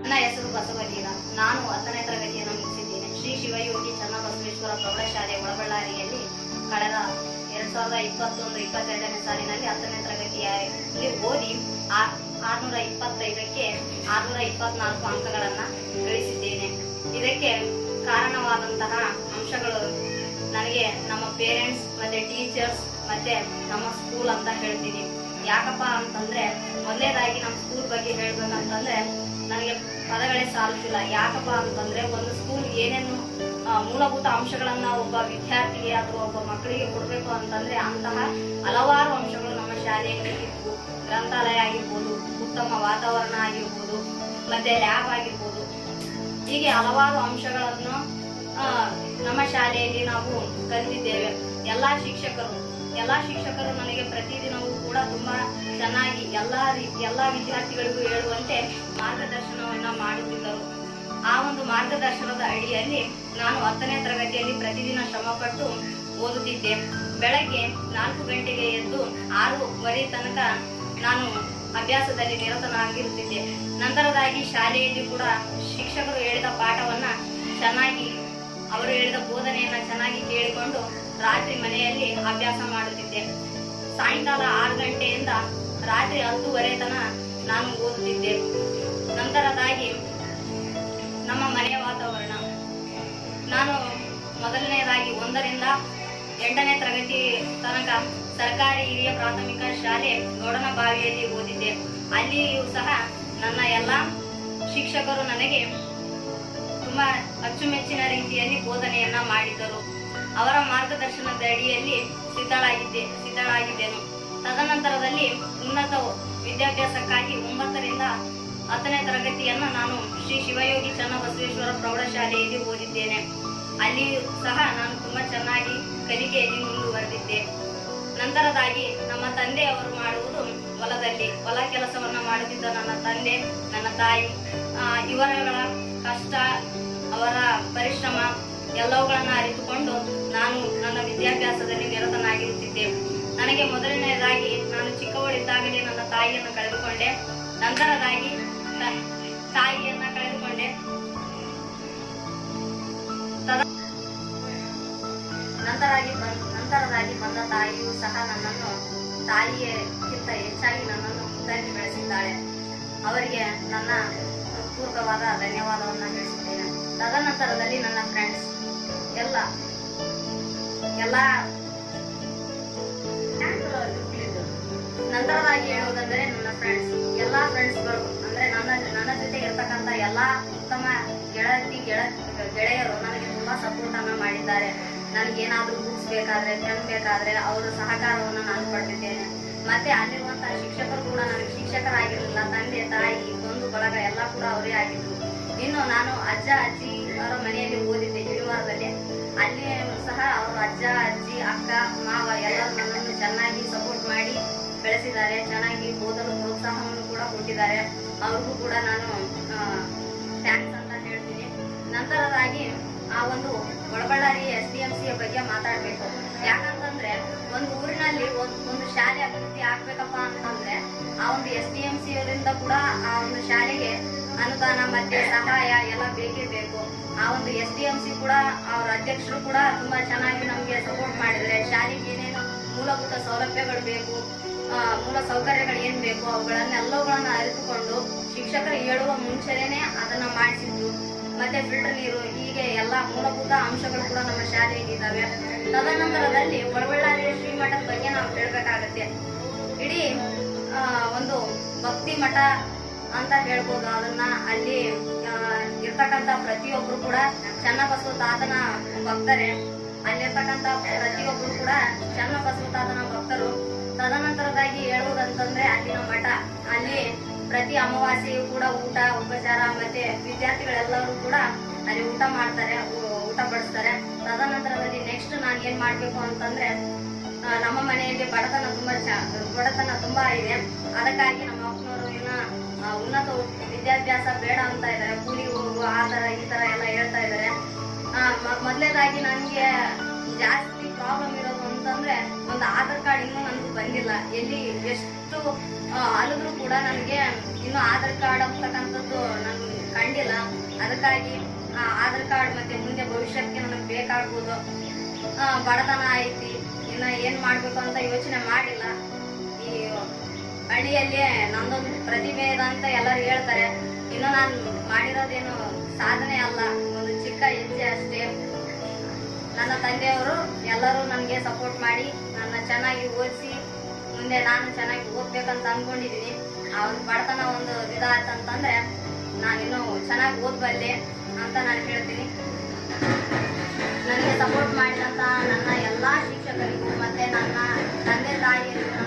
ನನ್ನ ಹೆಸರು ಬಸವಲೀಲ ನಾನು ಹತ್ತನೇ ತರಗತಿಯನ್ನು ಮುಗಿಸಿದ್ದೇನೆ ಶ್ರೀ ಶಿವಯೋಗಿ ಚನ್ನಬಸವೇಶ್ವರ ಪ್ರೌಢಶಾಲೆ ಒಳಬಳ್ಳಾರಿಯಲ್ಲಿ ಕಳೆದ ಎರಡ್ ಸಾವಿರದ ಇಪ್ಪತ್ತೊಂದು ಇಪ್ಪತ್ತೆರಡನೇ ಸಾಲಿನಲ್ಲಿ ಹತ್ತನೇ ತರಗತಿಯಲ್ಲಿ ಓದಿ ಆ- ಆರ್ನೂರ ಇಪ್ಪತ್ತೈದಕ್ಕೆ ಆರ್ನೂರ ಇಪ್ಪತ್ನಾಲ್ಕು ಅಂಕಗಳನ್ನ ಗಳಿಸಿದ್ದೇನೆ ಇದಕ್ಕೆ ಕಾರಣವಾದಂತಹ ಅಂಶಗಳು ನನಗೆ ನಮ್ಮ ಪೇರೆಂಟ್ಸ್ ಮತ್ತೆ ಟೀಚರ್ಸ್ ಮತ್ತೆ ನಮ್ಮ ಸ್ಕೂಲ್ ಅಂತ ಹೇಳ್ತೀನಿ ಯಾಕಪ್ಪ ಅಂತಂದ್ರೆ ಮೊದಲನೇದಾಗಿ ನಮ್ಮ ಸ್ಕೂಲ್ ಬಗ್ಗೆ ಹೇಳ್ಬೇಕಂತಂದ್ರೆ ನನಗೆ ಪದಗಳೇ ಸಾಲುತ್ತಿಲ್ಲ ಯಾಕಪ್ಪ ಅಂತಂದ್ರೆ ಒಂದು ಸ್ಕೂಲ್ ಏನೇನು ಆ, ಮೂಲಭೂತ ಅಂಶಗಳನ್ನ ಒಬ್ಬ ವಿದ್ಯಾರ್ಥಿಗೆ ಅಥವಾ ಒಬ್ಬ ಮಕ್ಕಳಿಗೆ ಕೊಡಬೇಕು ಅಂತಂದ್ರೆ ಅಂತಹ ಹಲವಾರು ಅಂಶಗಳು ನಮ್ಮ ಶಾಲೆಯಲ್ಲಿ ಇದ್ವು ಗ್ರಂಥಾಲಯ ಆಗಿರ್ಬೋದು ಉತ್ತಮ ವಾತಾವರಣ ಆಗಿರ್ಬೋದು ಮತ್ತೆ ಲ್ಯಾಬ್ ಆಗಿರ್ಬೋದು ಹೀಗೆ ಹಲವಾರು ಅಂಶಗಳನ್ನು ಆ, ನಮ್ಮ ಶಾಲೆಯಲ್ಲಿ ನಾವು ಕಲಿತಿದ್ದೇವೆ ಎಲ್ಲಾ ಶಿಕ್ಷಕರು ಎಲ್ಲಾ ಶಿಕ್ಷಕರು ನನಗೆ ಪ್ರತಿದಿನವೂ ಕೂಡ ತುಂಬಾ ಚೆನ್ನಾಗಿ ಎಲ್ಲಾ ರೀತಿ ಎಲ್ಲಾ ವಿದ್ಯಾರ್ಥಿಗಳಿಗೂ ಹೇಳುವಂತೆ ಮಾರ್ಗದರ್ಶನವನ್ನ ಮಾಡುತ್ತಿದ್ದರು ಆ ಒಂದು ಮಾರ್ಗದರ್ಶನದ ಅಡಿಯಲ್ಲಿ ನಾನು ಹತ್ತನೇ ತರಗತಿಯಲ್ಲಿ ಪ್ರತಿದಿನ ಶ್ರಮಪಟ್ಟು ಓದುತ್ತಿದ್ದೆ ಬೆಳಗ್ಗೆ ನಾಲ್ಕು ಗಂಟೆಗೆ ಎದ್ದು ಆರೂವರೆ ತನಕ ನಾನು ಅಭ್ಯಾಸದಲ್ಲಿ ನಿರತನಾಗಿರುತ್ತಿದ್ದೆ ನಂತರದಾಗಿ ಶಾಲೆಯಲ್ಲಿ ಕೂಡ ಶಿಕ್ಷಕರು ಹೇಳಿದ ಪಾಠವನ್ನ ಚೆನ್ನಾಗಿ ಅವರು ಹೇಳಿದ ಬೋಧನೆಯನ್ನ ಚೆನ್ನಾಗಿ ಕೇಳಿಕೊಂಡು ರಾತ್ರಿ ಮನೆಯಲ್ಲಿ ಅಭ್ಯಾಸ ಮಾಡುತ್ತಿದ್ದೆ ಸಾಯಂಕಾಲ ಆರು ಗಂಟೆಯಿಂದ ರಾತ್ರಿ ಹತ್ತುವರೆ ತನ ನಾನು ಓದುತ್ತಿದ್ದೆ ನಂತರದಾಗಿ ನಮ್ಮ ಮನೆಯ ವಾತಾವರಣ ನಾನು ಮೊದಲನೆಯದಾಗಿ ಒಂದರಿಂದ ಎಂಟನೇ ತರಗತಿ ತನಕ ಸರ್ಕಾರಿ ಹಿರಿಯ ಪ್ರಾಥಮಿಕ ಶಾಲೆ ಗೌಡನ ಬಾವಿಯಲ್ಲಿ ಓದಿದ್ದೆ ಅಲ್ಲಿಯೂ ಸಹ ನನ್ನ ಎಲ್ಲ ಶಿಕ್ಷಕರು ನನಗೆ ತುಂಬಾ ಅಚ್ಚುಮೆಚ್ಚಿನ ರೀತಿಯಲ್ಲಿ ಬೋಧನೆಯನ್ನ ಮಾಡಿದ್ದರು ಅವರ ಮಾರ್ಗದರ್ಶನದ ಅಡಿಯಲ್ಲಿ ಸಿದ್ಧಳಾಗಿದ್ದೆ ಸಿದ್ಧಳಾಗಿದ್ದೆನು ತದನಂತರದಲ್ಲಿ ಉನ್ನತ ವಿದ್ಯಾಭ್ಯಾಸಕ್ಕಾಗಿ ಒಂಬತ್ತರಿಂದ ಹತ್ತನೇ ತರಗತಿಯನ್ನ ನಾನು ಶ್ರೀ ಶಿವಯೋಗಿ ಚನ್ನಬಸವೇಶ್ವರ ಪ್ರೌಢಶಾಲೆಯಲ್ಲಿ ಓದಿದ್ದೇನೆ ಅಲ್ಲಿಯೂ ಸಹ ನಾನು ತುಂಬಾ ಚೆನ್ನಾಗಿ ಕಲಿಕೆಯಲ್ಲಿ ಮುಂದುವರೆದಿದ್ದೆ ನಂತರದಾಗಿ ನಮ್ಮ ತಂದೆ ಅವರು ಮಾಡುವುದು ಹೊಲದಲ್ಲಿ ಹೊಲ ಕೆಲಸವನ್ನ ಮಾಡುತ್ತಿದ್ದ ನನ್ನ ತಂದೆ ನನ್ನ ತಾಯಿ ಆ, ಇವರುಗಳ ಕಷ್ಟ ಅವರ ಪರಿಶ್ರಮ ಎಲ್ಲವುಗಳನ್ನ ಅರಿತುಕೊಂಡು ನಾನು ನನ್ನ ವಿದ್ಯಾಭ್ಯಾಸದಲ್ಲಿ ನಿರತನಾಗಿರುತ್ತಿದ್ದೆ ನನಗೆ ಮೊದಲನೆಯದಾಗಿ ನಾನು ಚಿಕ್ಕವಳಿದ್ದಾಗಲೇ ನನ್ನ ತಾಯಿಯನ್ನು ಕಳೆದುಕೊಂಡೆ ನಂತರದಾಗಿ ತ- ತಾಯಿಯನ್ನ ಕಳೆದುಕೊಂಡೆ ತದ- ನಂತರಾಗಿ ಬಂದ ನಂತರದಾಗಿ ಬಂದ ತಾಯಿಯು ಸಹ ನನ್ನನ್ನು ತಾಯಿಯಕ್ಕಿಂತ ಹೆಚ್ಚಾಗಿ ನನ್ನನ್ನು ಮುದ್ದಾಗಿ ಬೆಳೆಸಿದ್ದಾಳೆ ಅವರಿಗೆ ನನ್ನ ಪೂರ್ವಕವಾದ ಧನ್ಯವಾದವನ್ನ ತಿಳಿಸುತ್ತೇನೆ ತದನಂತರದಲ್ಲಿ ನನ್ನ ಫ್ರೆಂಡ್ಸ್ ಎಲ್ಲ ಎಲ್ಲ ನಂತರದಾಗಿ ಹೇಳುವುದಂದ್ರೆ ನನ್ನ ಫ್ರೆಂಡ್ಸ್ ಎಲ್ಲಾ ಫ್ರೆಂಡ್ಸ್ಗಳು ಅಂದ್ರೆ ನನ್ನ ನನ್ನ ಜೊತೆ ಇರ್ತಕ್ಕಂತ ಎಲ್ಲಾ ಉತ್ತಮ ಗೆಳತಿ ಗೆಳ ಗೆಳೆಯರು ನನಗೆ ತುಂಬಾ ಸಪೋರ್ಟ್ ಅನ್ನ ಮಾಡಿದ್ದಾರೆ ನನಗೇನಾದ್ರೂ ಬುಕ್ಸ್ ಬೇಕಾದ್ರೆ ಪೆನ್ ಬೇಕಾದ್ರೆ ಅವರ ಸಹಕಾರವನ್ನು ನಾನು ಪಡೆದಿದ್ದೇನೆ ಮತ್ತೆ ಅಲ್ಲಿರುವಂತಹ ಶಿಕ್ಷಕರು ಕೂಡ ನನಗೆ ಶಿಕ್ಷಕರಾಗಿರಲಿಲ್ಲ ತಂದೆ ತಾಯಿ ಬಂಧು ಬಳಗ ಎಲ್ಲ ಕೂಡ ಅವರೇ ಆಗಿದ್ರು ಇನ್ನು ನಾನು ಅಜ್ಜ ಅಜ್ಜಿ ಅವರ ಮನೆಯಲ್ಲಿ ಓದಿದ್ದೆ ಜುಡಿವಾರದಲ್ಲಿ ಅಲ್ಲಿ ಸಹ ಅವರು ಅಜ್ಜ ಅಜ್ಜಿ ಅಕ್ಕ ಮಾವ ಎಲ್ಲರೂ ನನ್ನನ್ನು ಚೆನ್ನಾಗಿ ಸಪೋರ್ಟ್ ಮಾಡಿ ಬೆಳೆಸಿದ್ದಾರೆ ಚೆನ್ನಾಗಿ ಓದಲು ಪ್ರೋತ್ಸಾಹವನ್ನು ಕೂಡ ಕೊಟ್ಟಿದ್ದಾರೆ ಅವ್ರಿಗೂ ಕೂಡ ನಾನು ಥ್ಯಾಂಕ್ಸ್ ಅಂತ ಹೇಳ್ತೀನಿ ನಂತರದಾಗಿ ಆ ಒಂದು ಒಳಬಳ್ಳಾರಿ ಎಸ್ ಡಿ ಎಂ ಸಿಯ ಬಗ್ಗೆ ಮಾತಾಡ್ಬೇಕು ಯಾಕಂತಂದ್ರೆ ಒಂದು ಊರಿನಲ್ಲಿ ಒಂದ್- ಒಂದು ಶಾಲೆ ಅಭಿವೃದ್ಧಿ ಆಗ್ಬೇಕಪ್ಪ ಅಂತಂದ್ರೆ ಆ ಒಂದು ಎಸ್ ಡಿ ಎಂ ಸಿ ಅವರಿಂದ ಕೂಡ ಆ ಒಂದು ಶಾಲೆಗೆ ಅನುದಾನ ಮತ್ತೆ ಸಹಾಯ ಎಲ್ಲ ಬೇಕೇ ಬೇಕು ಆ ಒಂದು ಎಸ್ ಡಿ ಎಂ ಸಿ ಕೂಡ ಅವ್ರ ಅಧ್ಯಕ್ಷರು ಕೂಡ ತುಂಬಾ ಚೆನ್ನಾಗಿ ನಮ್ಗೆ ಸಪೋರ್ಟ್ ಮಾಡಿದ್ರೆ ಶಾಲೆಗೆ ಏನೇನು ಮೂಲಭೂತ ಸೌಲಭ್ಯಗಳು ಬೇಕು ಆ, ಮೂಲ ಸೌಕರ್ಯಗಳು ಏನ್ ಬೇಕು ಅವುಗಳನ್ನೆಲ್ಲವುಗಳನ್ನ ಅರಿತುಕೊಂಡು ಶಿಕ್ಷಕರು ಹೇಳುವ ಮುಂಚೆನೆ ಅದನ್ನ ಮಾಡಿಸಿದ್ರು ಮತ್ತೆ ಫಿಲ್ಟರ್ ನೀರು ಹೀಗೆ ಎಲ್ಲಾ ಮೂಲಭೂತ ಅಂಶಗಳು ಕೂಡ ನಮ್ಮ ಶಾಲೆಯಲ್ಲಿ ಇದಾವೆ ತದನಂತರದಲ್ಲಿ ಒಳಬಳ್ಳಾರಿಯ ಶ್ರೀಮಠದ ಬಗ್ಗೆ ನಾವು ಹೇಳ್ಬೇಕಾಗತ್ತೆ ಇಡೀ ಆ, ಒಂದು ಭಕ್ತಿ ಮಠ ಅಂತ ಹೇಳ್ಬೋದು ಅದನ್ನ ಅಲ್ಲಿ ಆ, ಇರ್ತಕ್ಕಂತ ಪ್ರತಿಯೊಬ್ರು ಕೂಡ ಚನ್ನಬಸವ ತಾತನ ಭಕ್ತರೇ ಅಲ್ಲಿರ್ತಕ್ಕಂತ ಪ್ರತಿಯೊಬ್ರು ಕೂಡ ಚನ್ನಬಸವ ತಾತನ ಭಕ್ತರು ತದನಂತರದಾಗಿ ಹೇಳುವುದಂತಂದ್ರೆ ಅಲ್ಲಿನ ಮಠ ಅಲ್ಲಿ ಪ್ರತಿ ಅಮಾವಾಸ್ಯೆಯೂ ಕೂಡ ಊಟ ಉಪಚಾರ ಮತ್ತೆ ವಿದ್ಯಾರ್ಥಿಗಳೆಲ್ಲರೂ ಕೂಡ ಅಲ್ಲಿ ಊಟ ಮಾಡ್ತಾರೆ ಊ- ಊಟ ಬಡಿಸ್ತಾರೆ ತದನಂತರದಲ್ಲಿ ನೆಕ್ಸ್ಟ್ ನಾನು ಏನ್ ಮಾಡ್ಬೇಕು ಅಂತಂದ್ರೆ ಆ, ನಮ್ಮ ಮನೆಯಲ್ಲಿ ಬಡತನ ತುಂಬಾ ಚ- ಬಡತನ ತುಂಬಾ ಇದೆ ಅದಕ್ಕಾಗಿ ನಮ್ಮ ಅಪ್ಪನವರು ಇನ್ನ ಆ, ಉನ್ನತ ವಿದ್ಯಾಭ್ಯಾಸ ಬೇಡ ಅಂತ ಇದ್ದಾರೆ ಕೂಲಿ ಹೋಗು ಆ ತರ ಈ ತರ ಎಲ್ಲ ಹೇಳ್ತಾ ಇದ್ದಾರೆ ಮೊದಲೇದಾಗಿ ನನಗೆ ಜಾಸ್ತಿ ಪ್ರಾಬ್ಲಮ್ ಇರೋದು ಅಂತಂದ್ರೆ ಒಂದು ಆಧಾರ್ ಕಾರ್ಡ್ ಇನ್ನೂ ನನಗೂ ಬಂದಿಲ್ಲ ಎಲ್ಲಿ ಎಷ್ಟು ಆ, ಅಲಿದ್ರು ಕೂಡ ನನಗೆ ಇನ್ನೂ ಆಧಾರ್ ಕಾರ್ಡ್ ಅಂತಕ್ಕಂಥದ್ದು ನಾನು ಕಂಡಿಲ್ಲ ಅದಕ್ಕಾಗಿ ಆ ಆಧಾರ್ ಕಾರ್ಡ್ ಮತ್ತೆ ಮುಂದೆ ಭವಿಷ್ಯಕ್ಕೆ ನನಗೆ ಬೇಕಾಗ್ಬೋದು ಆ, ಬಡತನ ಐತಿ ಇನ್ನ ಏನ್ ಮಾಡ್ಬೇಕು ಅಂತ ಯೋಚನೆ ಮಾಡಿಲ್ಲ ಈ ಹಳ್ಳಿಯಲ್ಲಿ ನಂದೊಂದು ಪ್ರತಿಭೆ ಇದೆ ಅಂತ ಎಲ್ಲರೂ ಹೇಳ್ತಾರೆ ಇನ್ನು ನಾನು ಮಾಡಿರೋದೇನು ಸಾಧನೆ ಅಲ್ಲ ಒಂದು ಚಿಕ್ಕ ಹೆಜ್ಜೆ ಅಷ್ಟೇ ನನ್ನ ತಂದೆಯವರು ಎಲ್ಲರೂ ನನಗೆ ಸಪೋರ್ಟ್ ಮಾಡಿ ನನ್ನ ಚೆನ್ನಾಗಿ ಓದಿಸಿ ಮುಂದೆ ನಾನು ಚೆನ್ನಾಗಿ ಓದ್ಬೇಕಂತ ಅನ್ಕೊಂಡಿದೀನಿ ಆ ಒಂದು ಬಡತನ ಒಂದು ಇದಾಯ್ತಂತಂದ್ರೆ ನಾನಿನ್ನು ಚೆನ್ನಾಗಿ ಓದ್ಬಲ್ಲೆ ಅಂತ ನಾನು ಹೇಳ್ತೀನಿ ನನಗೆ ಸಪೋರ್ಟ್ ಮಾಡಿದಂತ ನನ್ನ ಎಲ್ಲಾ ಶಿಕ್ಷಕರಿಗೂ ಮತ್ತೆ ನನ್ನ ತಂದೆ ತಾಯಿಯರಿಗೂ